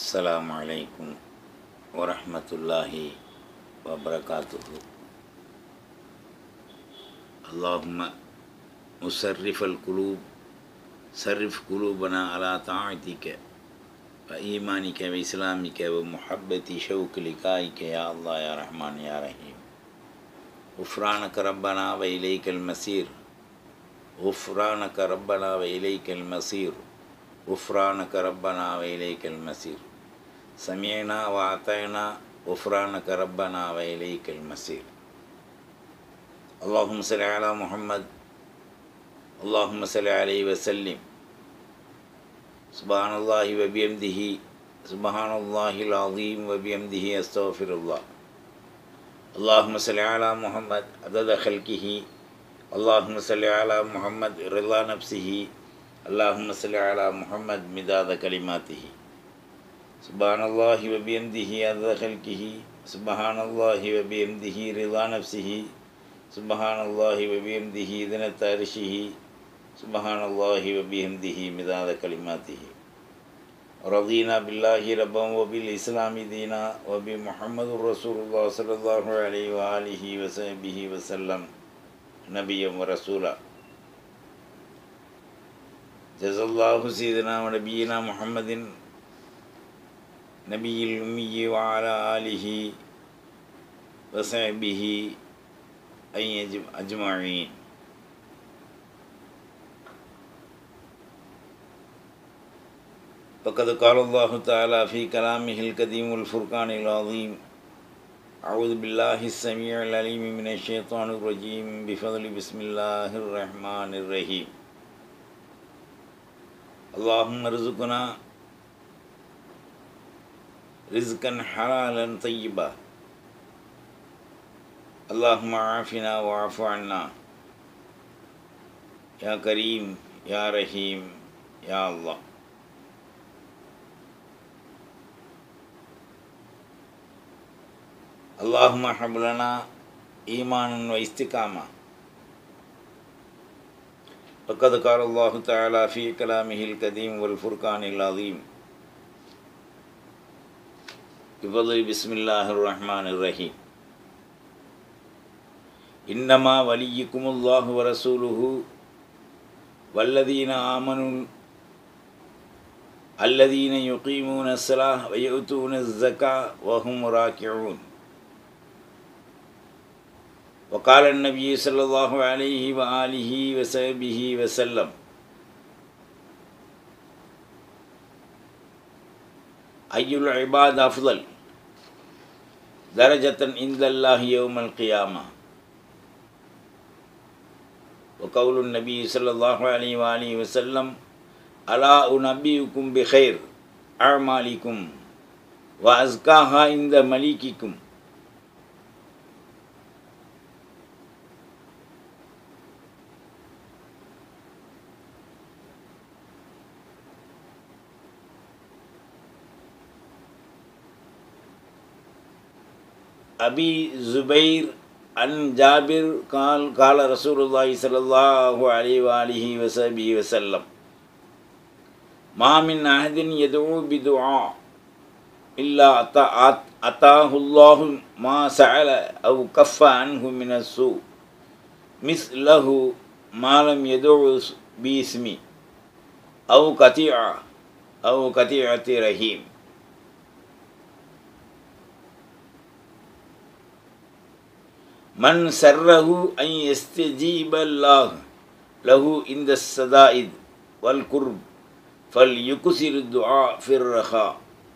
السلام عليكم ورحمة الله وبركاته اللهم مسرف القلوب صرف قلوبنا على طاعتك وإيمانك وإسلامك ومحبة شوق لقائك يا الله يا رحمن يا رحيم غفرانك ربنا وإليك المسير غفرانك ربنا وإليك المصير غفرانك ربنا وإليك المصير سمعنا وأطعنا غفرانك ربنا وإليك المصير اللهم صل على محمد اللهم صل عليه وسلم سبحان الله وبحمده سبحان الله العظيم وبحمده أستغفر الله اللهم صل على محمد عدد خلقه اللهم صل على محمد رضا نفسه اللهم صل على محمد مداد كلماته سبحان الله وبحمده عدد خلقه سبحان الله وبحمده رضا نفسه سبحان الله وبحمده ذنة عرشه سبحان الله وبحمده مداد كلماته رضينا بالله ربا وبالإسلام دينا وبمحمد رسول الله صلى الله عليه وآله وصحبه وسلم نبيا ورسولا جزا الله سيدنا ونبينا محمد نبي الأمي وعلى آله وصحبه أن أجمعين فقد قال الله تعالى في كلامه القديم الفرقان العظيم أعوذ بالله السميع العليم من الشيطان الرجيم بفضل بسم الله الرحمن الرحيم اللهم ارزقنا رزقا حلالا طيبا اللهم عافنا واعف عنا يا كريم يا رحيم يا الله اللهم حب لنا إيمانا واستقامة فقد قال الله تعالى في كلامه القديم والفرقان العظيم بفضل بسم الله الرحمن الرحيم إنما وليكم الله ورسوله والذين آمنوا الذين يقيمون الصلاة ويؤتون الزكاة وهم راكعون وقال النبي صلى الله عليه وآله وصحبه وسلم أي العباد أفضل درجة عند الله يوم القيامة وقول النبي صلى الله عليه وآله وسلم ألا أنبئكم بخير أعمالكم وأزكاها عند مليككم أبي زبير عن جابر قال قال رسول الله صلى الله عليه وآله وصحبه وسلم ما من أحد يدعو بدعاء إلا أتاه الله ما سأل أو كف عنه من السوء مثله ما لم يدعو باسمي أو قطيعة أو قطيعة رحيم من سره أن يستجيب الله له عند السدائد والقرب فليكسر الدعاء في الرخاء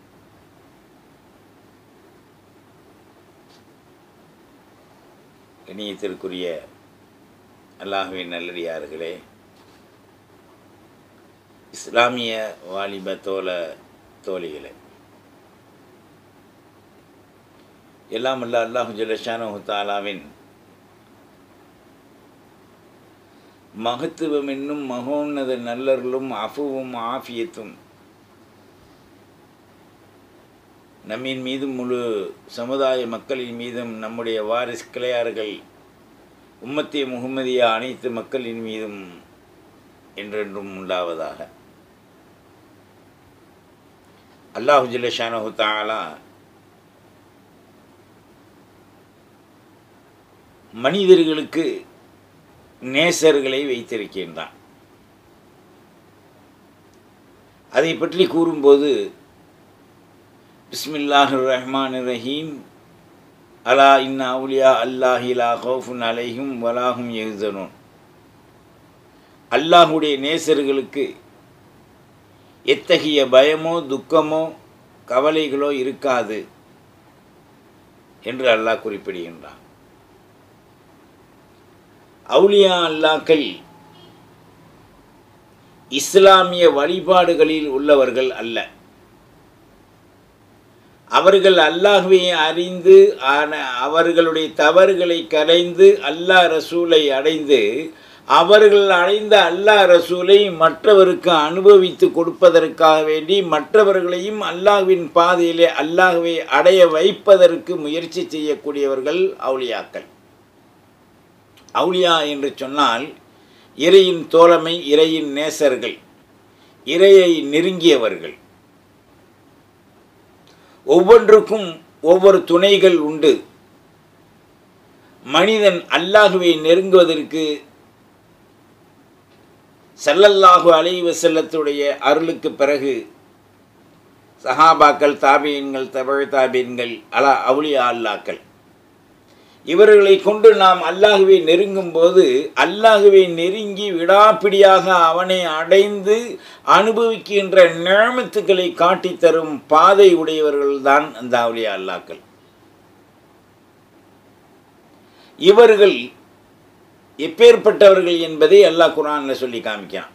இணையத்திற்குரிய அல்லாஹுவின் நல்லடியார்களே இஸ்லாமிய வாலிப தோல தோழிகளே எல்லாம் அல்ல அல்லாஹு ஜலஷானு தாலாவின் மகத்துவம் என்னும் மகோன்னத நல்லர்களும் அஃபுவும் ஆஃபியத்தும் நம்மின் மீதும் முழு சமுதாய மக்களின் மீதும் நம்முடைய வாரிஸ் கிளையார்கள் உம்மத்திய முகமதியா அனைத்து மக்களின் மீதும் என்றென்றும் உண்டாவதாக அல்லாஹு ஜில்லஷானு தாலா மனிதர்களுக்கு நேசர்களை வைத்திருக்கின்றான் அதை பற்றி கூறும்போது பிஸ்மில்லாஹிர் ரஹ்மான் ரஹீம் அலா இன்னா அவுலியா அல்லாஹிலா ஹவுஃபுன் அலைஹும் வலாஹும் எழுதணும் அல்லாஹுடைய நேசர்களுக்கு எத்தகைய பயமோ துக்கமோ கவலைகளோ இருக்காது என்று அல்லாஹ் குறிப்பிடுகின்றான் அவுலியா அல்லாக்கள் இஸ்லாமிய வழிபாடுகளில் உள்ளவர்கள் அல்ல அவர்கள் அல்லாஹுவை அறிந்து அவர்களுடைய தவறுகளை கரைந்து அல்லாஹ் ரசூலை அடைந்து அவர்கள் அடைந்த அல்லாஹ் ரசூலை மற்றவருக்கு அனுபவித்து கொடுப்பதற்காக வேண்டி மற்றவர்களையும் அல்லாஹ்வின் பாதையிலே அல்லாஹுவை அடைய வைப்பதற்கு முயற்சி செய்யக்கூடியவர்கள் அவுளியாக்கள் அவுளியா என்று சொன்னால் இறையின் தோழமை இறையின் நேசர்கள் இறையை நெருங்கியவர்கள் ஒவ்வொன்றுக்கும் ஒவ்வொரு துணைகள் உண்டு மனிதன் அல்லாஹுவை நெருங்குவதற்கு செல்லல்லாஹு அலைவ செல்லத்துடைய அருளுக்கு பிறகு சஹாபாக்கள் தாபியன்கள் தமிழ் தாபியன்கள் அலா அவுளியா அல்லாக்கள் இவர்களை கொண்டு நாம் அல்லாஹுவை நெருங்கும் போது அல்லாஹுவை நெருங்கி விடாப்பிடியாக அவனை அடைந்து அனுபவிக்கின்ற நிழமத்துக்களை காட்டித்தரும் பாதை உடையவர்கள்தான் அந்த அவுளியா அல்லாக்கள் இவர்கள் எப்பேற்பட்டவர்கள் என்பதை அல்லாஹ் குரானில் சொல்லி காமிக்கிறான்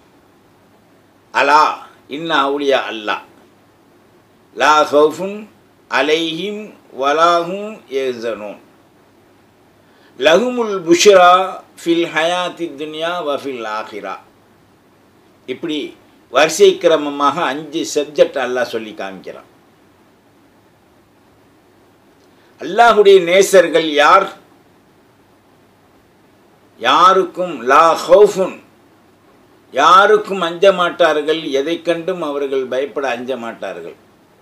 அலா இன்ன அவுளியா அல்லா லா ஹவுஃபுன் அலைஹிம் வலாஹும் ஏசனோன் லகுமுல் புஷ்ரா ஃபில் ஹயாத்தி துன்யா வஃபில் ஆஹிரா இப்படி வரிசை கிரமமாக அஞ்சு சப்ஜெக்ட் அல்லாஹ் சொல்லி காமிக்கிறான் அல்லாஹுடைய நேசர்கள் யார் யாருக்கும் லா ஹவுஃபுன் யாருக்கும் அஞ்ச மாட்டார்கள் எதை கண்டும் அவர்கள் பயப்பட அஞ்ச மாட்டார்கள்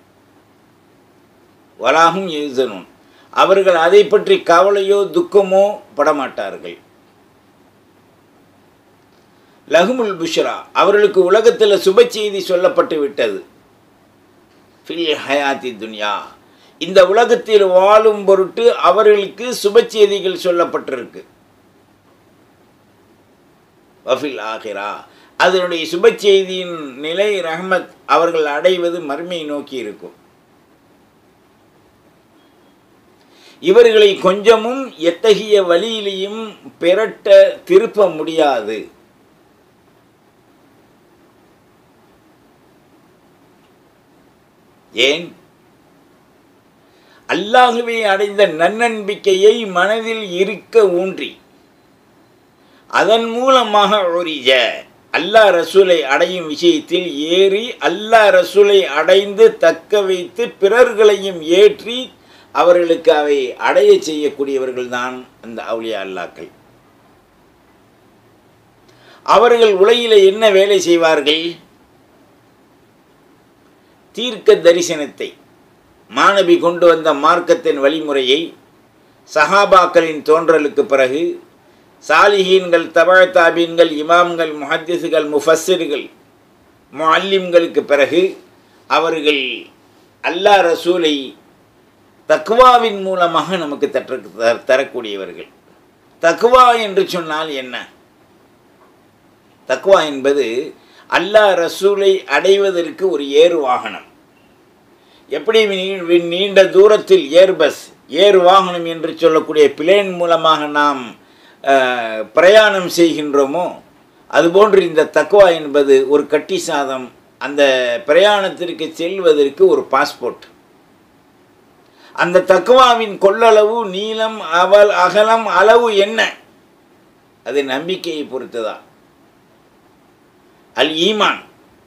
வலாகும் எழுதணும் அவர்கள் அதை பற்றி கவலையோ துக்கமோ படமாட்டார்கள் லகுமுல் புஷ்ரா அவர்களுக்கு உலகத்தில் சுப செய்தி சொல்லப்பட்டு விட்டது ஃபில் ஹயாத்தி துன்யா இந்த உலகத்தில் வாழும் பொருட்டு அவர்களுக்கு சுப செய்திகள் சொல்லப்பட்டிருக்கு வஃபில் ஆகிரா அதனுடைய சுப செய்தியின் நிலை ரஹமத் அவர்கள் அடைவது மறுமையை நோக்கி இருக்கும் இவர்களை கொஞ்சமும் எத்தகைய வழியிலையும் பெரட்ட திருப்ப முடியாது ஏன் அல்லாஹுவை அடைந்த நன்னம்பிக்கையை மனதில் இருக்க ஊன்றி அதன் மூலமாக ஒரிஜ அல்லாஹ் ரசூலை அடையும் விஷயத்தில் ஏறி அல்லாஹ் ரசூலை அடைந்து தக்க வைத்து பிறர்களையும் ஏற்றி அவர்களுக்கு அவை அடைய செய்யக்கூடியவர்கள் தான் அந்த அவுளியா அல்லாக்கள் அவர்கள் உலகில் என்ன வேலை செய்வார்கள் தீர்க்க தரிசனத்தை மாணவி கொண்டு வந்த மார்க்கத்தின் வழிமுறையை சஹாபாக்களின் தோன்றலுக்கு பிறகு சாலிஹீன்கள் தபழ தாபீன்கள் இமாம்கள் முஹத்திஸுகள் முஃபஸ்ஸிர்கள் முஅல்லிம்களுக்கு பிறகு அவர்கள் அல்லாஹ் ரசூலை தக்குவாவின் மூலமாக நமக்கு தற்ற தரக்கூடியவர்கள் தக்குவா என்று சொன்னால் என்ன தக்குவா என்பது அல்லாஹ் ரசூலை அடைவதற்கு ஒரு ஏறு வாகனம் எப்படி நீண்ட தூரத்தில் ஏர் பஸ் ஏர் வாகனம் என்று சொல்லக்கூடிய பிளேன் மூலமாக நாம் பிரயாணம் செய்கின்றோமோ அதுபோன்று இந்த தக்குவா என்பது ஒரு கட்டி சாதம் அந்த பிரயாணத்திற்கு செல்வதற்கு ஒரு பாஸ்போர்ட் அந்த தக்குவாவின் கொள்ளளவு நீளம் அவல் அகலம் அளவு என்ன அது நம்பிக்கையை பொறுத்ததா அல் ஈமான்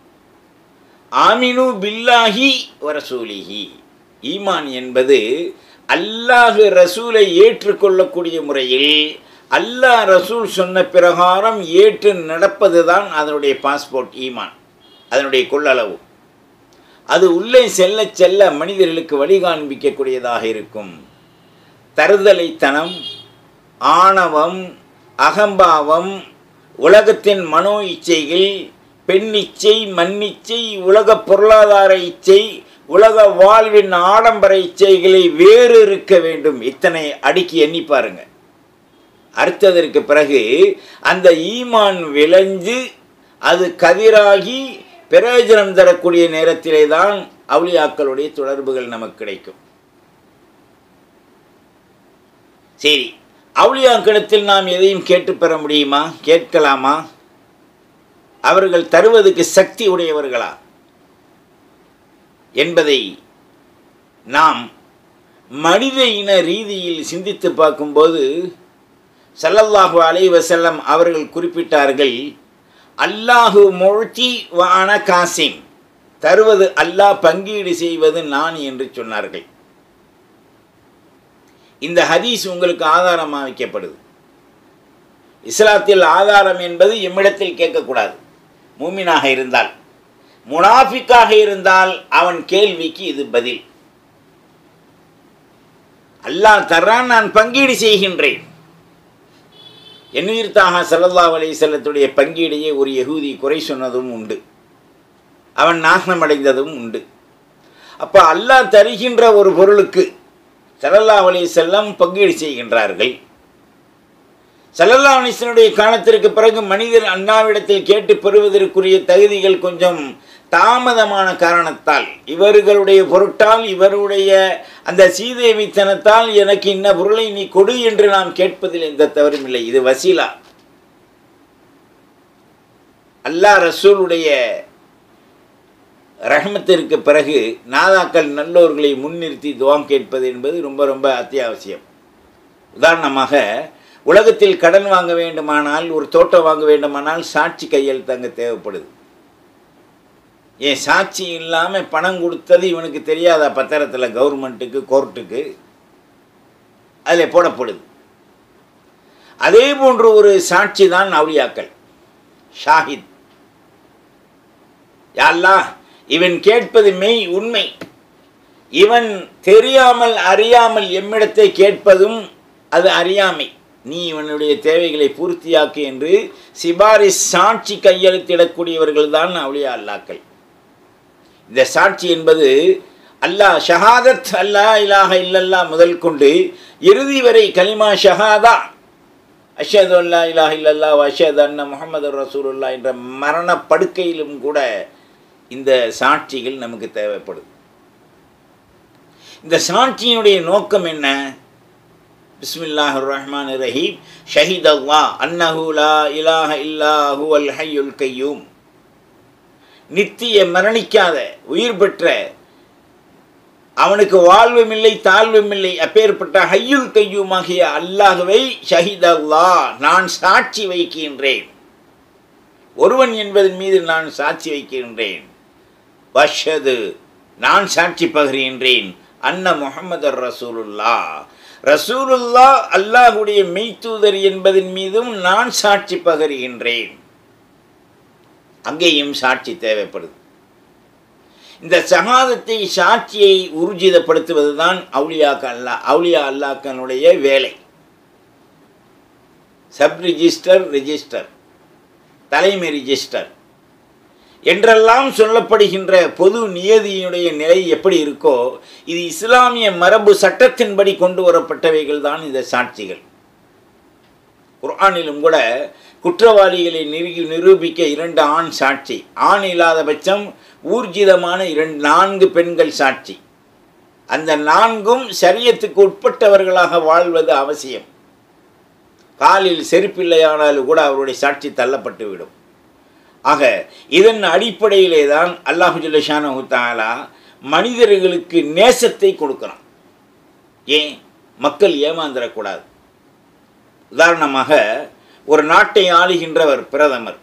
ஆமினு பில்லாஹி வரசூலிஹி ஈமான் என்பது அல்லாஹு ரசூலை ஏற்றுக்கொள்ளக்கூடிய முறையில் அல்லாஹ் ரசூல் சொன்ன பிரகாரம் ஏற்று நடப்பது தான் அதனுடைய பாஸ்போர்ட் ஈமான் அதனுடைய கொள்ளளவு அது உள்ளே செல்ல செல்ல மனிதர்களுக்கு வழி காண்பிக்கக்கூடியதாக இருக்கும் தருதலைத்தனம் ஆணவம் அகம்பாவம் உலகத்தின் மனோ இச்சைகள் பெண் இச்சை மண்ணிச்சை உலக பொருளாதார இச்சை உலக வாழ்வின் ஆடம்பர இச்சைகளை வேறு இருக்க வேண்டும் இத்தனை அடுக்கி எண்ணி பாருங்க அறுத்ததற்கு பிறகு அந்த ஈமான் விளைஞ்சு அது கதிராகி பிரயோஜனம் தரக்கூடிய நேரத்திலே தான் அவுளியாக்களுடைய தொடர்புகள் நமக்கு கிடைக்கும் சரி அவுளியாக்களிடத்தில் நாம் எதையும் கேட்டு பெற முடியுமா கேட்கலாமா அவர்கள் தருவதற்கு சக்தி உடையவர்களா என்பதை நாம் மனித இன ரீதியில் சிந்தித்து பார்க்கும்போது சல்லல்லாஹு அலை வசல்லம் அவர்கள் குறிப்பிட்டார்கள் அல்லாஹு மொழ்த்தி வான காசிம் தருவது அல்லாஹ் பங்கீடு செய்வது நான் என்று சொன்னார்கள் இந்த ஹதீஸ் உங்களுக்கு ஆதாரமாக வைக்கப்படுது இஸ்லாத்தில் ஆதாரம் என்பது எம்மிடத்தில் கேட்கக்கூடாது மூமினாக இருந்தால் முனாஃபிக்காக இருந்தால் அவன் கேள்விக்கு இது பதில் அல்லாஹ் தர்றான் நான் பங்கீடு செய்கின்றேன் எண்ணுயிர்த்தாக சல்லல்லா அலை செல்லத்துடைய பங்கீடையே ஒரு யகூதி குறை சொன்னதும் உண்டு அவன் நாசனமடைந்ததும் உண்டு அப்போ அல்லாஹ் தருகின்ற ஒரு பொருளுக்கு சல்லல்லா அலை செல்லம் பங்கீடு செய்கின்றார்கள் சல்லல்லா அலிஸ்லனுடைய காலத்திற்கு பிறகு மனிதர் அண்ணாவிடத்தில் கேட்டு பெறுவதற்குரிய தகுதிகள் கொஞ்சம் தாமதமான காரணத்தால் இவர்களுடைய பொருட்டால் இவருடைய அந்த சீதேவித்தனத்தால் எனக்கு இன்ன பொருளை நீ கொடு என்று நாம் கேட்பதில் எந்த தவறும் இல்லை இது வசீலா அல்லாஹ் ரசூலுடைய ரஹமத்திற்கு பிறகு நாதாக்கள் நல்லோர்களை முன்னிறுத்தி துவாம் கேட்பது என்பது ரொம்ப ரொம்ப அத்தியாவசியம் உதாரணமாக உலகத்தில் கடன் வாங்க வேண்டுமானால் ஒரு தோட்டம் வாங்க வேண்டுமானால் சாட்சி கையெழுத்து அங்கே தேவைப்படுது ஏன் சாட்சி இல்லாமல் பணம் கொடுத்தது இவனுக்கு தெரியாதா பத்திரத்தில் கவர்மெண்ட்டுக்கு கோர்ட்டுக்கு அதில் போடப்படுது அதே போன்று ஒரு சாட்சி தான் அவுளியாக்கள் ஷாஹித் யாழ்லா இவன் கேட்பது மெய் உண்மை இவன் தெரியாமல் அறியாமல் எம்மிடத்தை கேட்பதும் அது அறியாமை நீ இவனுடைய தேவைகளை பூர்த்தியாக்கு என்று சிபாரிஸ் சாட்சி கையெழுத்திடக்கூடியவர்கள் தான் அவுளியா அல்லாக்கள் இந்த சாட்சி என்பது அல்லாஹ் ஷஹாதத் அல்லா இலாஹ இல்லல்லா முதல் கொண்டு இறுதி வரை கலிமா ஷஹாதா அஷது அல்லா இலாஹ இல்லல்லா அஷத் அண்ணா முகமது ரசூலுல்லா என்ற மரண படுக்கையிலும் கூட இந்த சாட்சிகள் நமக்கு தேவைப்படுது இந்த சாட்சியினுடைய நோக்கம் என்ன பிஸ்மில்லாஹ் ரஹ்மான் ரஹீம் ஷஹீத் அல்லா அன்னஹு லா இலாஹ இல்லா ஹுவல் ஹய்யுல் கையூம் நித்திய மரணிக்காத உயிர் பெற்ற அவனுக்கு வாழ்வும் இல்லை தாழ்வும் இல்லை அப்பேற்பட்ட ஹையுல் கையுமாகிய அல்லாஹுவை ஷஹீத் அல்லா நான் சாட்சி வைக்கின்றேன் ஒருவன் என்பதன் மீது நான் சாட்சி வைக்கின்றேன் வஷது நான் சாட்சி பகிர்கின்றேன் அன்ன முகமது ரசூலுல்லா ரசூலுல்லா அல்லாஹுடைய மெய்த்தூதர் என்பதன் மீதும் நான் சாட்சி பகருகின்றேன் அங்கேயும் சாட்சி தேவைப்படுது இந்த சகாதத்தை சாட்சியை உறுஜிதப்படுத்துவது தான் அவுளியாக்க அல்லா அவுளியா அல்லாக்கனுடைய வேலை சப் ரிஜிஸ்டர் ரிஜிஸ்டர் தலைமை ரிஜிஸ்டர் என்றெல்லாம் சொல்லப்படுகின்ற பொது நியதியினுடைய நிலை எப்படி இருக்கோ இது இஸ்லாமிய மரபு சட்டத்தின்படி கொண்டு வரப்பட்டவைகள் தான் இந்த சாட்சிகள் குர்ஆனிலும் கூட குற்றவாளிகளை நிரு நிரூபிக்க இரண்டு ஆண் சாட்சி ஆண் இல்லாத பட்சம் ஊர்ஜிதமான இரண்டு நான்கு பெண்கள் சாட்சி அந்த நான்கும் சரியத்துக்கு உட்பட்டவர்களாக வாழ்வது அவசியம் காலில் செருப்பில்லையானாலும் கூட அவருடைய சாட்சி தள்ளப்பட்டு விடும் ஆக இதன் அடிப்படையிலே தான் அல்லாஹு ஜுல்லஷானு தாலா மனிதர்களுக்கு நேசத்தை கொடுக்குறான் ஏன் மக்கள் ஏமாந்துடக்கூடாது உதாரணமாக ஒரு நாட்டை ஆளுகின்றவர் பிரதமர்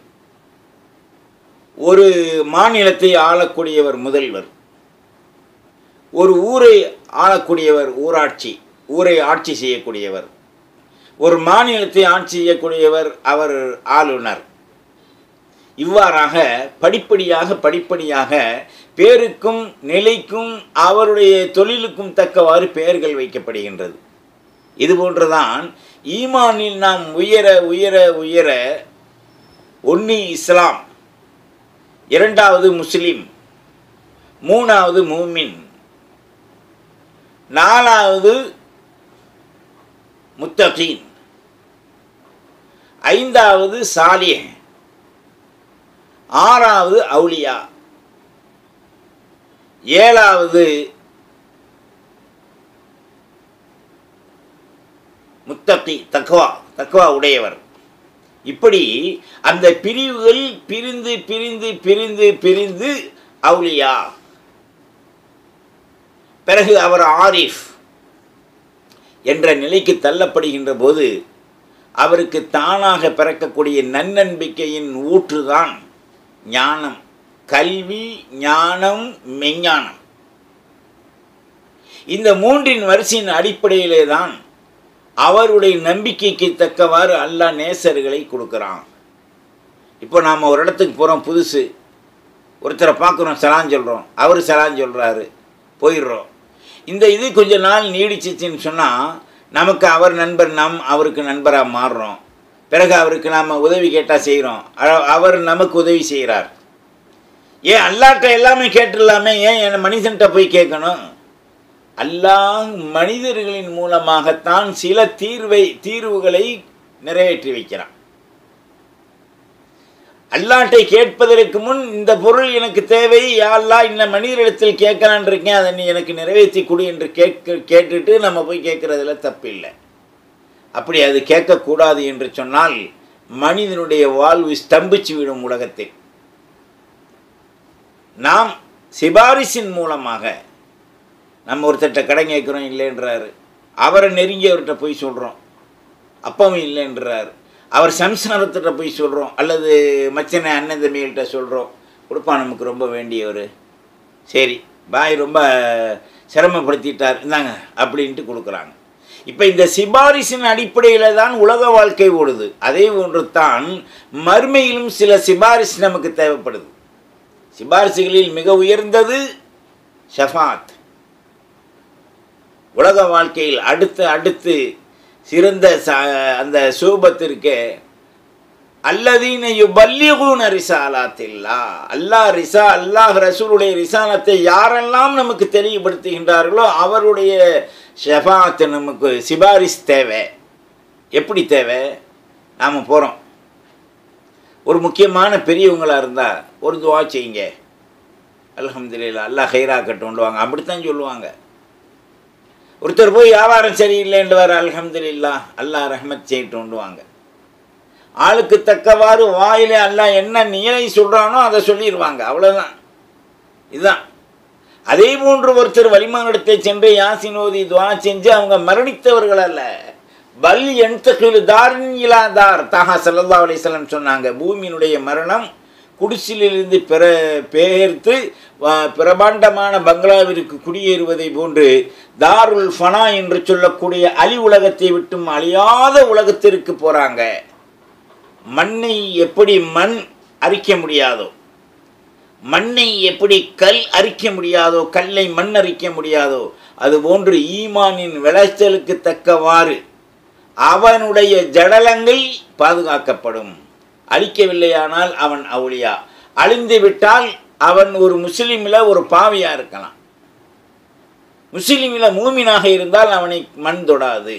ஒரு மாநிலத்தை ஆளக்கூடியவர் முதல்வர் ஒரு ஊரை ஆளக்கூடியவர் ஊராட்சி ஊரை ஆட்சி செய்யக்கூடியவர் ஒரு மாநிலத்தை ஆட்சி செய்யக்கூடியவர் அவர் ஆளுநர் இவ்வாறாக படிப்படியாக படிப்படியாக பேருக்கும் நிலைக்கும் அவருடைய தொழிலுக்கும் தக்கவாறு பெயர்கள் வைக்கப்படுகின்றது இது போன்றுதான் ஈமானில் நாம் உயர உயர உயர ஒன்று இஸ்லாம் இரண்டாவது முஸ்லிம் மூணாவது மூமின் நாலாவது முத்தகீன் ஐந்தாவது சாலிய ஆறாவது அவுலியா ஏழாவது முத்தகி தக்வா தக்வா உடையவர் இப்படி அந்த பிரிவுகள் பிரிந்து பிரிந்து பிரிந்து பிரிந்து அவுலியா பிறகு அவர் ஆரிஃப் என்ற நிலைக்கு தள்ளப்படுகின்ற போது அவருக்கு தானாக பிறக்கக்கூடிய நன்னம்பிக்கையின் ஊற்றுதான் ஞானம் கல்வி ஞானம் மெஞ்ஞானம் இந்த மூன்றின் வரிசையின் அடிப்படையிலே தான் அவருடைய நம்பிக்கைக்கு தக்கவாறு அல்லாஹ் நேசர்களை கொடுக்குறான் இப்போ நாம் ஒரு இடத்துக்கு போகிறோம் புதுசு ஒருத்தரை பார்க்குறோம் சலான் சொல்கிறோம் அவர் சலான் சொல்கிறாரு போயிடுறோம் இந்த இது கொஞ்ச நாள் நீடிச்சிச்சின்னு சொன்னால் நமக்கு அவர் நண்பர் நாம் அவருக்கு நண்பராக மாறுறோம் பிறகு அவருக்கு நாம் உதவி கேட்டால் செய்கிறோம் அவர் நமக்கு உதவி செய்கிறார் ஏன் அல்லாட்ட எல்லாமே கேட்டுடலாமே ஏன் என் மனுஷன்கிட்ட போய் கேட்கணும் அல்லாஹ் மனிதர்களின் மூலமாகத்தான் சில தீர்வை தீர்வுகளை நிறைவேற்றி வைக்கிறான் அல்லாட்டை கேட்பதற்கு முன் இந்த பொருள் எனக்கு தேவை யாழ்லா இந்த மனிதரிடத்தில் கேட்கலான் இருக்கேன் அதை நீ எனக்கு நிறைவேற்றி கொடு என்று கேட்க கேட்டுட்டு நம்ம போய் கேட்குறதுல தப்பு இல்லை அப்படி அது கேட்கக்கூடாது என்று சொன்னால் மனிதனுடைய வாழ்வு ஸ்தம்பிச்சு விடும் உலகத்தில் நாம் சிபாரிசின் மூலமாக நம்ம ஒருத்தட்ட கடன் கேட்குறோம் இல்லைன்றாரு அவரை நெருங்கியவர்கிட்ட போய் சொல்கிறோம் அப்பவும் இல்லைன்றார் அவர் சம்சாரத்திட்ட போய் சொல்கிறோம் அல்லது மச்சனை அண்ணன் தம்பிகள்கிட்ட சொல்கிறோம் கொடுப்பா நமக்கு ரொம்ப வேண்டியவர் சரி பாய் ரொம்ப சிரமப்படுத்திட்டார் இந்தாங்க அப்படின்ட்டு கொடுக்குறாங்க இப்போ இந்த சிபாரிசின் அடிப்படையில் தான் உலக வாழ்க்கை ஓடுது அதே போன்று தான் மறுமையிலும் சில சிபாரிசு நமக்கு தேவைப்படுது சிபாரிசுகளில் மிக உயர்ந்தது ஷஃபாத் உலக வாழ்க்கையில் அடுத்து அடுத்து சிறந்த ச அந்த சூபத்திற்கு அல்லதீன யுபல்லிகூன ரிசாலாத்தில்லா அல்லாஹ் ரிசா அல்லாஹ் ரசூலுடைய ரிசாலத்தை யாரெல்லாம் நமக்கு தெளிவுபடுத்துகின்றார்களோ அவருடைய ஷெஃபாத்து நமக்கு சிபாரிஸ் தேவை எப்படி தேவை நாம் போகிறோம் ஒரு முக்கியமான பெரியவங்களாக இருந்தால் ஒரு துவா செய்யுங்க அல்ஹம்துலில்லா அல்லாஹ் ஹைராக்கட்டும்வாங்க அப்படித்தான் சொல்லுவாங்க ஒருத்தர் போய் வியாபாரம் சரியில்லைன்றவர் அல்ஹம்துலில்லா அல்லாஹ் ரஹ்மத் செய்யட்டும்வாங்க ஆளுக்கு தக்கவாறு வாயில அல்லாஹ் என்ன நிலை சொல்கிறானோ அதை சொல்லிடுவாங்க அவ்வளோதான் இதுதான் அதே போன்று ஒருத்தர் வலிமானிடத்தை சென்று யாசின் ஓதி துவா செஞ்சு அவங்க மரணித்தவர்கள் அல்ல பல் என்தகில் தாரின் இலாதார் தாஹா சல்லா அலிஸ்லாம் சொன்னாங்க பூமியினுடைய மரணம் குடிசிலிருந்து பிற பெயர்த்து பிரபாண்டமான பங்களாவிற்கு குடியேறுவதை போன்று தாருல் ஃபனா என்று சொல்லக்கூடிய அலி உலகத்தை விட்டும் அழியாத உலகத்திற்கு போகிறாங்க மண்ணை எப்படி மண் அரிக்க முடியாதோ மண்ணை எப்படி கல் அரிக்க முடியாதோ கல்லை மண் அரிக்க முடியாதோ அதுபோன்று ஈமானின் விளைச்சலுக்கு தக்கவாறு அவனுடைய ஜடலங்கள் பாதுகாக்கப்படும் அழிக்கவில்லையானால் அவன் அவுளியா அழிந்து விட்டால் அவன் ஒரு முஸ்லீமில் ஒரு பாவியாக இருக்கலாம் முஸ்லீமில் மூமினாக இருந்தால் அவனை மண் தொடாது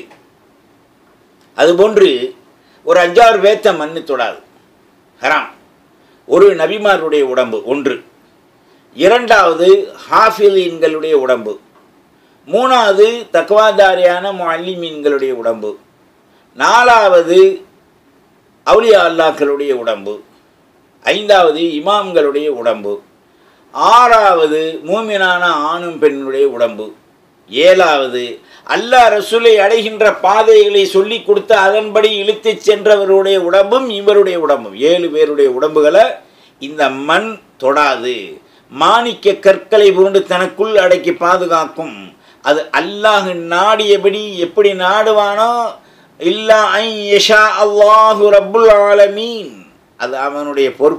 அதுபோன்று ஒரு அஞ்சாறு வேத்த மண்ணு தொடாது ஹராம் ஒரு நபிமாருடைய உடம்பு ஒன்று இரண்டாவது ஹாஃபிலீன்களுடைய உடம்பு மூணாவது தக்வாதாரியான மல்லிமீன்களுடைய உடம்பு நாலாவது அவுலியா அல்லாக்களுடைய உடம்பு ஐந்தாவது இமாம்களுடைய உடம்பு ஆறாவது மூமினான ஆணும் பெண்ணுடைய உடம்பு ஏழாவது அல்லாஹ் ரசூலை அடைகின்ற பாதைகளை சொல்லி கொடுத்து அதன்படி இழுத்து சென்றவருடைய உடம்பும் இவருடைய உடம்பும் ஏழு பேருடைய உடம்புகளை இந்த மண் தொடாது மாணிக்க கற்களை புரண்டு தனக்குள் அடக்கி பாதுகாக்கும் அது அல்லாஹ் நாடியபடி எப்படி நாடுவானோ இல்லா ஐ யஷா அல்லாஹு ரப்புல் ஆலமீன் அது அவனுடைய பொறுப்பு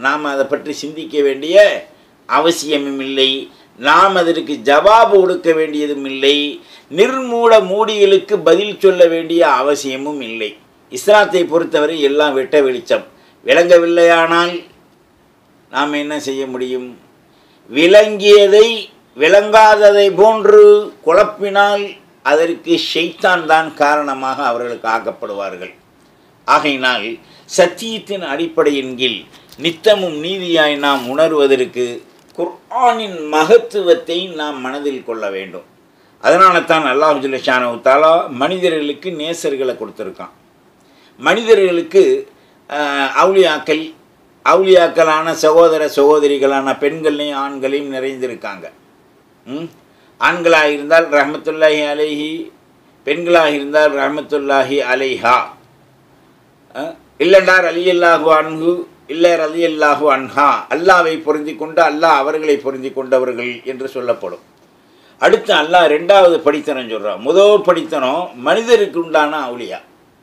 நாம் அதை பற்றி சிந்திக்க வேண்டிய அவசியமும் இல்லை நாம் அதற்கு ஜவாபு கொடுக்க வேண்டியதும் இல்லை நிர்மூல மூடிகளுக்கு பதில் சொல்ல வேண்டிய அவசியமும் இல்லை இஸ்லாத்தை பொறுத்தவரை எல்லாம் வெட்ட வெளிச்சம் விளங்கவில்லையானால் நாம் என்ன செய்ய முடியும் விளங்கியதை விளங்காததை போன்று குழப்பினால் அதற்கு ஷெய்தான் தான் காரணமாக அவர்களுக்கு ஆக்கப்படுவார்கள் ஆகையினால் சத்தியத்தின் அடிப்படையின் கீழ் நித்தமும் நீதியாய் நாம் உணர்வதற்கு குர்ஆனின் மகத்துவத்தை நாம் மனதில் கொள்ள வேண்டும் அதனால தான் அல்லாஹ் ஜுல்லஷானு தாலா மனிதர்களுக்கு நேசர்களை கொடுத்துருக்கான் மனிதர்களுக்கு அவுளியாக்கள் அவுளியாக்களான சகோதர சகோதரிகளான பெண்களையும் ஆண்களையும் நிறைந்திருக்காங்க ம் ஆண்களாக இருந்தால் ரஹமத்துல்லாஹி அலைஹி பெண்களாக இருந்தால் ரஹமத்துல்லாஹி அலைஹா இல்லைண்டார் அலி அல்லாஹு அன்ஹு இல்லை ரலி அல்லாஹு அன்ஹா அல்லாவை பொருந்தி கொண்டு அல்லாஹ் அவர்களை பொருந்தி கொண்டவர்கள் என்று சொல்லப்படும் அடுத்து அல்லாஹ் ரெண்டாவது படித்தனம் சொல்கிறான் முதல் படித்தனம் மனிதருக்கு உண்டான அவுளியா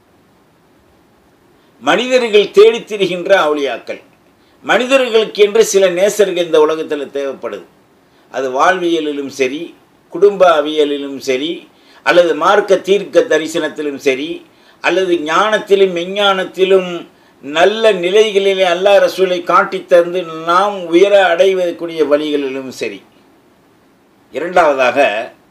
மனிதர்கள் தேடித் திரிகின்ற அவுளியாக்கள் மனிதர்களுக்கு என்று சில நேசர்கள் இந்த உலகத்தில் தேவைப்படுது அது வாழ்வியலிலும் சரி குடும்ப அவியலிலும் சரி அல்லது மார்க்க தீர்க்க தரிசனத்திலும் சரி அல்லது ஞானத்திலும் விஞ்ஞானத்திலும் நல்ல நிலைகளிலே அல்லா ரசூலை காட்டித் தந்து நாம் உயர அடைவதற்குரிய வழிகளிலும் சரி இரண்டாவதாக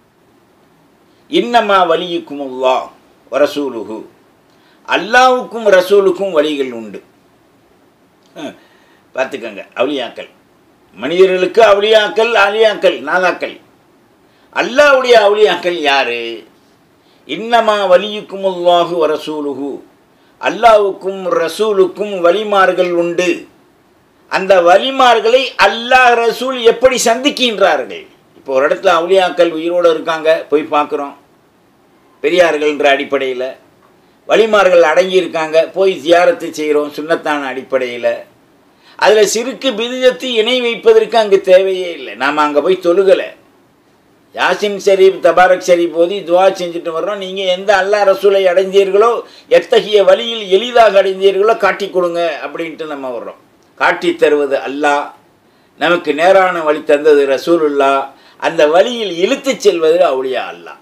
இன்னமா வலியுக்கும் உள்ளா ரசூலுகு அல்லாவுக்கும் ரசூலுக்கும் வழிகள் உண்டு பார்த்துக்கங்க அவளியாக்கள் மனிதர்களுக்கு அவளியாக்கள் அலியாக்கள் நாதாக்கள் அல்லாவுடைய அவளியாக்கள் யாரு இன்னமா வலியுக்கும் அல்லாஹு ரசூலுகு அல்லாவுக்கும் ரசூலுக்கும் வழிமார்கள் உண்டு அந்த வழிமார்களை அல்லாஹ் ரசூல் எப்படி சந்திக்கின்றார்கள் இப்போ ஒரு இடத்துல அவுளியாக்கள் உயிரோடு இருக்காங்க போய் பார்க்குறோம் பெரியார்கள்ன்ற அடிப்படையில் வழிமார்கள் அடங்கியிருக்காங்க போய் தியாரத்தை செய்கிறோம் சுண்ணத்தான அடிப்படையில் அதில் சிறுக்கு பிதிஜத்து இணை வைப்பதற்கு அங்கே தேவையே இல்லை நாம் அங்கே போய் தொழுகலை யாசின் ஷரீப் தபாரக் ஷரீப் போதி துவா செஞ்சுட்டு வர்றோம் நீங்கள் எந்த அல்லா ரசூலை அடைந்தீர்களோ எத்தகைய வழியில் எளிதாக அடைந்தீர்களோ காட்டி கொடுங்க அப்படின்ட்டு நம்ம வர்றோம் காட்டி தருவது அல்லாஹ் நமக்கு நேரான வழி தந்தது ரசூலுல்லா அந்த வழியில் இழுத்து செல்வது அவுளியா அல்லாஹ்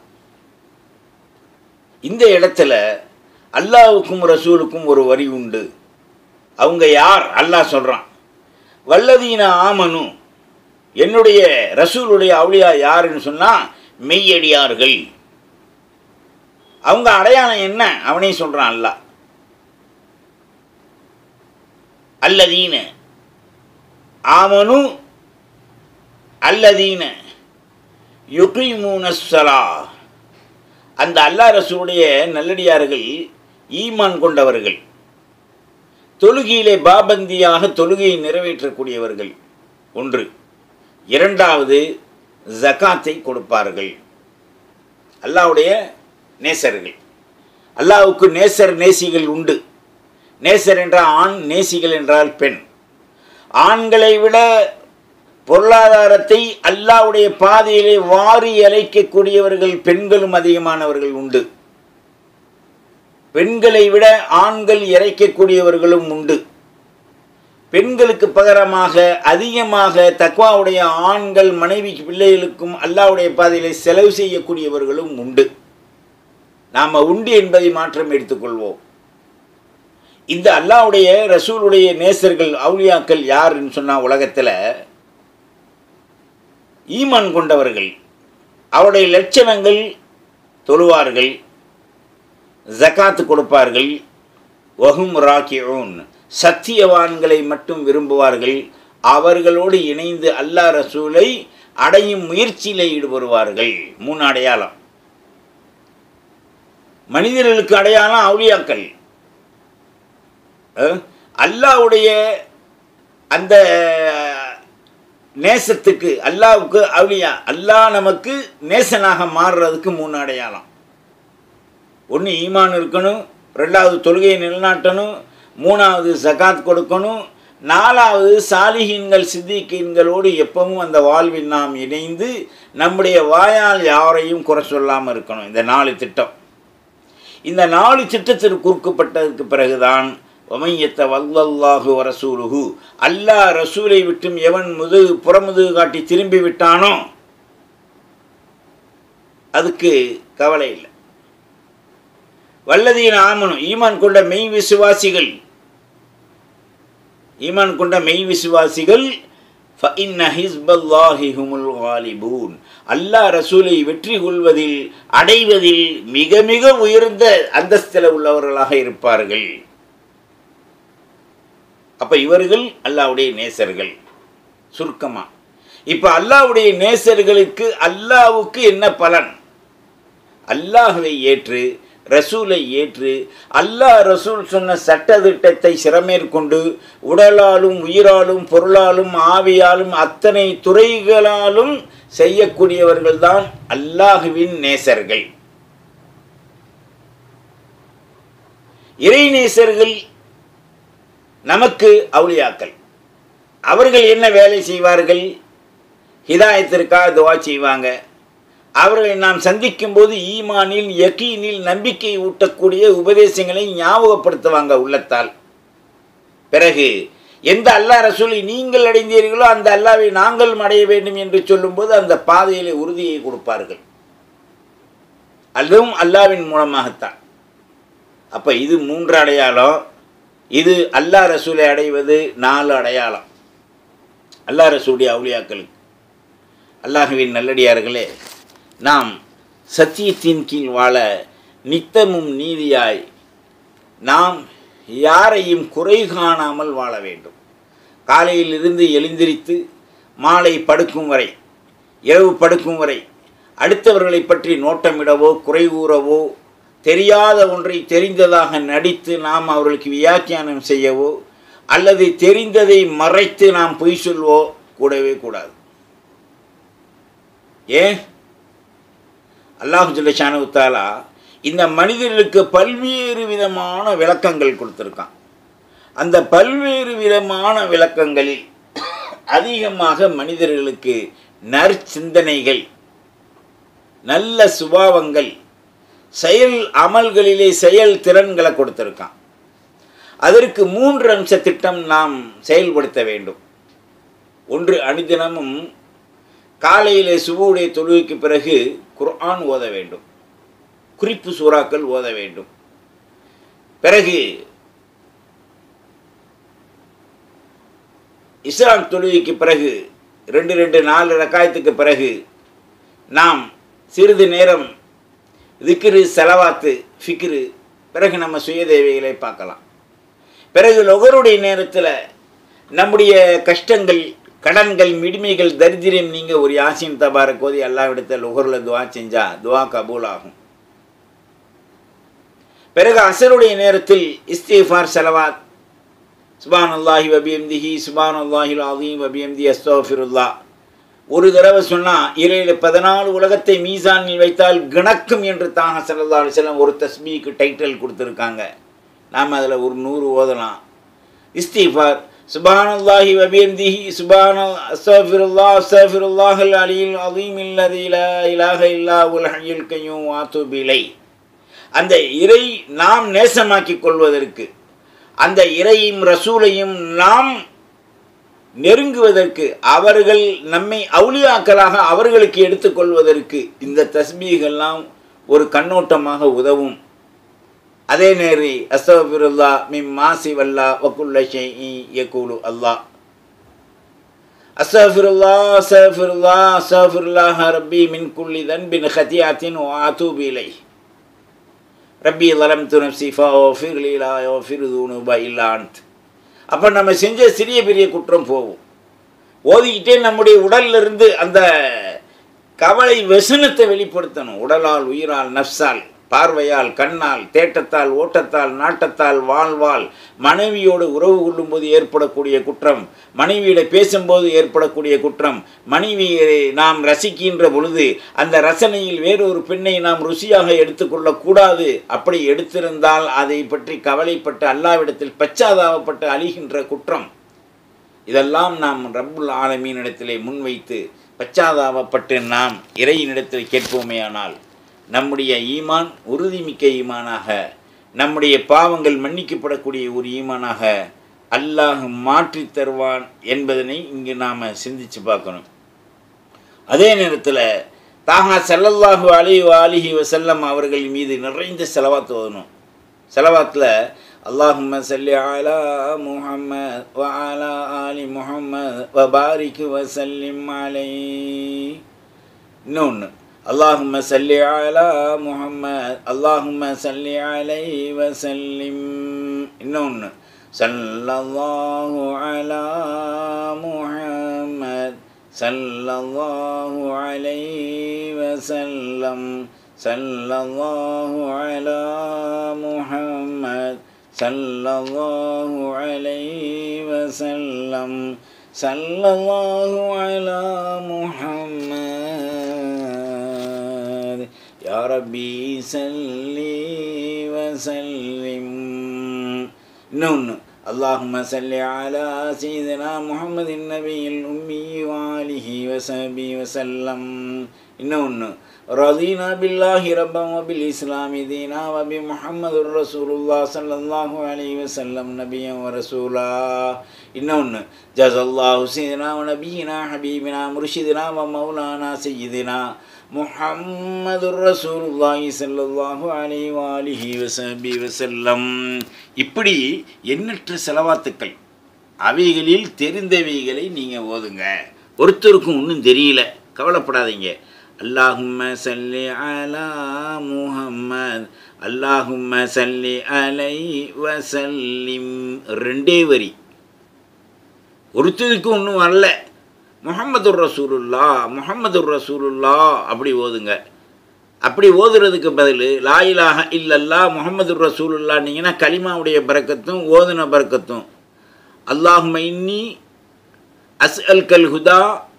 இந்த இடத்துல அல்லாவுக்கும் ரசூலுக்கும் ஒரு வரி உண்டு அவங்க யார் அல்லாஹ் சொல்கிறான் வல்லதீன ஆமனு என்னுடைய ரசூலுடைய அவுளியா யாருன்னு சொன்னால் மெய்யடியார்கள் அவங்க அடையாளம் என்ன அவனே சொல்கிறான் அல்ல அல்லதீன ஆமனு அல்லதீன யுகிமூனஸ்ஸலா அந்த அல்லா ரசூலுடைய நல்லடியார்கள் ஈமான் கொண்டவர்கள் தொழுகையிலே பாபந்தியாக தொழுகையை நிறைவேற்றக்கூடியவர்கள் ஒன்று இரண்டாவது ஜக்காத்தை கொடுப்பார்கள் அல்லாவுடைய நேசர்கள் அல்லாவுக்கு நேசர் நேசிகள் உண்டு நேசர் என்றால் ஆண் நேசிகள் என்றால் பெண் ஆண்களை விட பொருளாதாரத்தை அல்லாவுடைய பாதையிலே வாரி அழைக்கக்கூடியவர்கள் பெண்களும் அதிகமானவர்கள் உண்டு பெண்களை விட ஆண்கள் இறைக்கக்கூடியவர்களும் உண்டு பெண்களுக்கு பகரமாக அதிகமாக தக்வாவுடைய ஆண்கள் மனைவி பிள்ளைகளுக்கும் அல்லாவுடைய பாதையிலே செலவு செய்யக்கூடியவர்களும் உண்டு நாம் உண்டு என்பதை மாற்றம் எடுத்துக்கொள்வோம் இந்த அல்லாவுடைய ரசூலுடைய நேசர்கள் அவுளியாக்கள் யாருன்னு சொன்னால் உலகத்தில் ஈமான் கொண்டவர்கள் அவருடைய லட்சணங்கள் தொழுவார்கள் ஜக்காத்து கொடுப்பார்கள் வஹும் ராக்கியூன் சத்தியவான்களை மட்டும் விரும்புவார்கள் அவர்களோடு இணைந்து அல்லா ரசூலை அடையும் முயற்சியில் ஈடுபடுவார்கள் மூணு அடையாளம் மனிதர்களுக்கு அடையாளம் அவுளியாக்கள் அல்லாவுடைய அந்த நேசத்துக்கு அல்லாவுக்கு அவுளியா அல்லாஹ் நமக்கு நேசனாக மாறுறதுக்கு மூணு அடையாளம் ஒன்று ஈமான் இருக்கணும் ரெண்டாவது தொழுகையை நிலநாட்டணும் மூணாவது ஜகாத் கொடுக்கணும் நாலாவது சாலிஹீன்கள் சித்திகீன்களோடு எப்பவும் அந்த வாழ்வில் நாம் இணைந்து நம்முடைய வாயால் யாரையும் குறை சொல்லாமல் இருக்கணும் இந்த நாலு திட்டம் இந்த நாலு திட்டத்திற்கு குறுக்கப்பட்டதுக்கு பிறகுதான் ஒமையத்த வல்லல்லாஹு வரசூலுகு அல்லாஹ் ரசூலை விட்டும் எவன் முதுகு புறமுதுகு காட்டி திரும்பி விட்டானோ அதுக்கு கவலை இல்லை வல்லதீன் ஆமனும் ஈமான் கொண்ட மெய் விசுவாசிகள் ஈமான் கொண்ட மெய் விசுவாசிகள் ஃபஇன்ன ஹிஸ்பல்லாஹி ஹுமுல் காலிபூன் அல்லாஹ் ரசூலை வெற்றி கொள்வதில் அடைவதில் மிக மிக உயர்ந்த அந்தஸ்தில் உள்ளவர்களாக இருப்பார்கள் அப்ப இவர்கள் அல்லாஹ்வுடைய நேசர்கள் சுருக்கமா இப்ப அல்லாஹ்வுடைய நேசர்களுக்கு அல்லாஹ்வுக்கு என்ன பலன் அல்லாஹ்வை ஏற்று ரசூலை ஏற்று அல்லாஹ் ரசூல் சொன்ன சட்டதிட்டத்தை சிறமேற்கொண்டு உடலாலும் உயிராலும் பொருளாலும் ஆவியாலும் அத்தனை துறைகளாலும் செய்யக்கூடியவர்கள்தான் அல்லாஹுவின் நேசர்கள் இறை நேசர்கள் நமக்கு அவுளியாக்கள் அவர்கள் என்ன வேலை செய்வார்கள் ஹிதாயத்திற்காக துவா செய்வாங்க அவர்களை நாம் சந்திக்கும் போது ஈமானில் யக்கீனில் நம்பிக்கை ஊட்டக்கூடிய உபதேசங்களை ஞாபகப்படுத்துவாங்க உள்ளத்தால் பிறகு எந்த அல்லாஹ் ரசூலை நீங்கள் அடைந்தீர்களோ அந்த அல்லாவை நாங்கள் அடைய வேண்டும் என்று சொல்லும்போது அந்த பாதையிலே உறுதியை கொடுப்பார்கள் அதுவும் அல்லாவின் மூலமாகத்தான் அப்போ இது மூன்று அடையாளம் இது அல்லாஹ் ரசூலை அடைவது நாலு அடையாளம் அல்லாஹ் ரசூடைய அவுளியாக்களுக்கு அல்லாஹுவின் நல்லடியார்களே நாம் சத்தியத்தின் கீழ் வாழ நித்தமும் நீதியாய் நாம் யாரையும் குறை காணாமல் வாழ வேண்டும் காலையிலிருந்து எழுந்திரித்து மாலை படுக்கும் வரை இரவு படுக்கும் வரை அடுத்தவர்களை பற்றி நோட்டமிடவோ குறை கூறவோ தெரியாத ஒன்றை தெரிந்ததாக நடித்து நாம் அவர்களுக்கு வியாக்கியானம் செய்யவோ அல்லது தெரிந்ததை மறைத்து நாம் பொய் சொல்வோ கூடவே கூடாது ஏன் அல்லாஹு ஜல்லஷானு தாலா இந்த மனிதர்களுக்கு பல்வேறு விதமான விளக்கங்கள் கொடுத்துருக்கான் அந்த பல்வேறு விதமான விளக்கங்களில் அதிகமாக மனிதர்களுக்கு நற்சிந்தனைகள் நல்ல சுபாவங்கள் செயல் அமல்களிலே செயல் திறன்களை கொடுத்துருக்கான் அதற்கு மூன்று அம்ச திட்டம் நாம் செயல்படுத்த வேண்டும் ஒன்று அனுதினமும் காலையிலே சுபுடைய தொழுகைக்கு பிறகு குர்ஆன் ஓத வேண்டும் குறிப்பு சூறாக்கள் ஓத வேண்டும் பிறகு இஸ்லாம் தொழுகைக்கு பிறகு ரெண்டு ரெண்டு நாலு ரக்காயத்துக்கு பிறகு நாம் சிறிது நேரம் திக்ரு செலவாத்து ஃபிக்ரு பிறகு நம்ம சுய தேவைகளை பார்க்கலாம் பிறகு லொகருடைய நேரத்தில் நம்முடைய கஷ்டங்கள் கடன்கள் மிடிமைகள் தரித்திரம் நீங்கள் ஒரு யாசின் தபார கோதி எல்லா இடத்துல லொகரில் துவா செஞ்சா துவா கபூல் ஆகும் பிறகு அசருடைய நேரத்தில் இஸ்திஃபார் செலவாத் சுபான் அல்லாஹி வபியம்திஹி சுபான் அல்லாஹில் ஆதீம் வபியம்தி அஸ்தோஃபிருல்லா ஒரு தடவை சொன்னால் இறையில பதினாலு உலகத்தை மீசானில் வைத்தால் கிணக்கும் என்று தாங்க சல்லா அலிஸ்லாம் ஒரு தஸ்மீக்கு டைட்டில் கொடுத்துருக்காங்க நாம் அதில் ஒரு நூறு ஓதலாம் இஸ்திஃபார் சுபான் அல்லாஹி வபியம்திஹி சுபான் அஸ்தோஃபிருல்லா அஸ்தோஃபிருல்லாஹல் அலியில் அதீம் இல்லதி இலா இலாக இல்லா உல் ஹய்யுல் கையும் வாத்துபிலை அந்த இறை நாம் நேசமாக்கிக் கொள்வதற்கு அந்த இறையும் ரசூலையும் நாம் நெருங்குவதற்கு அவர்கள் நம்மை அவுளியாக்களாக அவர்களுக்கு எடுத்துக்கொள்வதற்கு இந்த தஸ்மீகெல்லாம் ஒரு கண்ணோட்டமாக உதவும் அதே நேரி அஸ்தபிருல்லா மிம் மாசி வல்லா வக்குல்ல ஷை யகூலு அல்லாஹ் அஸ்தபிருல்லா அஸ்தபிருல்லா அஸ்தபிருல்லாஹ் ரப்பி மின் குல்லி தன்பின் ஹத்தியாத்தின் ஆத்தூபிலை ரப்பி லலம் துனப்சி ஃபோஃபிர் லீலா யோஃபிர் தூணுபா இல்லான்த் அப்போ நம்ம செஞ்ச சிறிய பெரிய குற்றம் போகும் ஓதிக்கிட்டே நம்முடைய உடல்ல இருந்து அந்த கவலை வெசனத்தை வெளிப்படுத்தணும் உடலால் உயிரால் நஃப்ஸால் பார்வையால் கண்ணால் தேட்டத்தால் ஓட்டத்தால் நாட்டத்தால் வாழ்வால் மனைவியோடு உறவு கொள்ளும்போது ஏற்படக்கூடிய குற்றம் மனைவியிட பேசும்போது ஏற்படக்கூடிய குற்றம் மனைவியை நாம் ரசிக்கின்ற பொழுது அந்த ரசனையில் வேறொரு பெண்ணை நாம் ருசியாக எடுத்துக்கொள்ளக்கூடாது அப்படி எடுத்திருந்தால் அதை பற்றி கவலைப்பட்டு அல்லாவிடத்தில் பச்சாதாபப்பட்டு அழிகின்ற குற்றம் இதெல்லாம் நாம் ரப்புல் ஆலமீனிடத்திலே முன்வைத்து பச்சாதாபப்பட்டு நாம் இறையினிடத்தில் கேட்போமேயானால் நம்முடைய ஈமான் உறுதிமிக்க ஈமானாக நம்முடைய பாவங்கள் மன்னிக்கப்படக்கூடிய ஒரு ஈமானாக அல்லாஹ் மாற்றித் தருவான் என்பதனை இங்கு நாம் சிந்திச்சு பார்க்கணும் அதே நேரத்தில் தாகா ஸல்லல்லாஹு அலைஹி அலிஹி வசல்லம் அவர்கள் மீது நிறைந்த செலவாத்து ஓதணும் செலவாத்தில் அல்லாஹும்ம சல்லி அலா முஹம்மத் வ அலா ஆலி முஹம்மத் வ பாரிக் வசல்லிம் அலை இன்னொன்று அல்லாஹும்ம சல்லி அலா முஹம்மத் அல்லாஹும்ம சல்லி அலை வசல்லிம் இன்னொன்று சல்லல்லாஹு அலா முஹம்மத் சல்லல்லாஹு அலைஹி வசல்லம் சல்லல்லாஹு அலா முஹம்மத் சல்லல்லாஹு அலைஹி வசல்லம் சல்லல்லாஹு அலா முஹம்மத் யா ரப்பி சல்லி வசல்லிம் இன்னொன்று اللهم صل على سيدنا محمد النبي الأمي وآله وصحبه وسلم இன்னொன்று رضينا بالله ربا وبالإسلام دينا وبمحمد رسول الله صلى الله عليه وسلم نبيا ورسولا இன்னொன்று جزا الله سيدنا ونبينا حبيبنا مرشدنا ومولانا سيدنا முஹம்மது ரசூலுல்லாஹி ஸல்லல்லாஹு அலைஹி வாலிஹி வஸஹபி வஸல்லம் இப்படி எண்ணற்ற செலவாத்துக்கள் அவைகளில் தெரிந்தவைகளை நீங்கள் ஓதுங்க ஒருத்தருக்கும் ஒன்றும் தெரியல கவலைப்படாதீங்க அல்லாஹும்ம சல்லி அலா முஹம்மத் அல்லாஹும்ம சல்லி அலை வசல்லிம் ரெண்டே வரி ஒருத்தருக்கு ஒன்றும் வரல முகமது ரசூலுல்லா முகமது ரசூலுல்லா அப்படி ஓதுங்க அப்படி ஓதுறதுக்கு பதில் லாயிலாக இல்லல்லா முகமது ரசூலுல்லான்னீங்கன்னா கலிமாவுடைய பறக்கத்தும் ஓதுன பறக்கத்தும் அல்லாஹும இன்னி அஸ் அல் கல் ஹுதா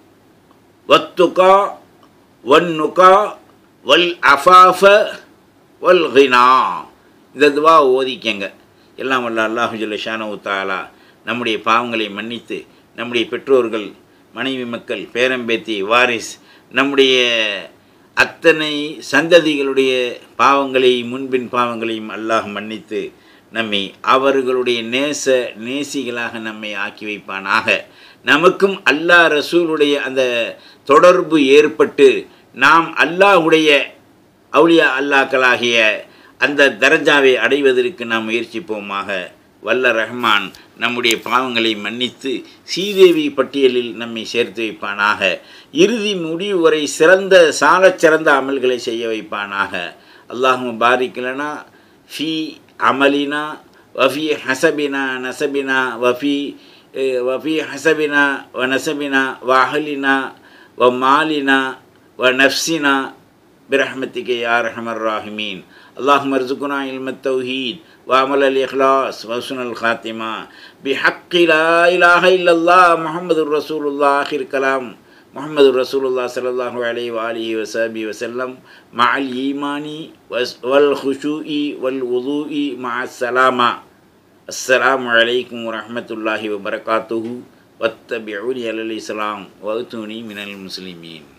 வத்துகா வன்னுகா வல் அஃபாஃப வல் ஹினா இந்த துவா ஓதிக்கங்க எல்லாம் வல்ல அல்லாஹு ஜல்ல ஷானவு தாலா நம்முடைய பாவங்களை மன்னித்து நம்முடைய பெற்றோர்கள் மனைவி மக்கள் பேரம்பேத்தி வாரிஸ் நம்முடைய அத்தனை சந்ததிகளுடைய பாவங்களை முன்பின் பாவங்களையும் அல்லாஹ் மன்னித்து நம்மை அவர்களுடைய நேச நேசிகளாக நம்மை ஆக்கி வைப்பானாக நமக்கும் அல்லாஹ் ரசூலுடைய அந்த தொடர்பு ஏற்பட்டு நாம் அல்லாஹுடைய அவுளியா அல்லாக்களாகிய அந்த தரஜாவை அடைவதற்கு நாம் முயற்சிப்போமாக வல்ல ரஹ்மான் நம்முடைய பாவங்களை மன்னித்து சீதேவி பட்டியலில் நம்மை சேர்த்து வைப்பானாக இறுதி முடிவு வரை சிறந்த சாலச் சிறந்த அமல்களை செய்ய வைப்பானாக அல்லாஹும் பாரிக்கலனா ஃபி அமலினா வஃபி ஹசபினா நசபினா வஃபி வஃபி ஹசபினா வ நசபினா வ அஹலினா வ மாலினா வ நஃப்சினா برحمتك يا أرحم الراحمين اللهم ارزقنا علم التوحيد وعمل الإخلاص وحسن الخاتمة بحق لا إله إلا الله محمد رسول الله آخر كلام محمد رسول الله صلى الله عليه وآله وصحبه وسلم مع الإيمان والخشوع والوضوء مع السلامة السلام عليكم ورحمة الله وبركاته واتبعوني على الإسلام وأتوني من المسلمين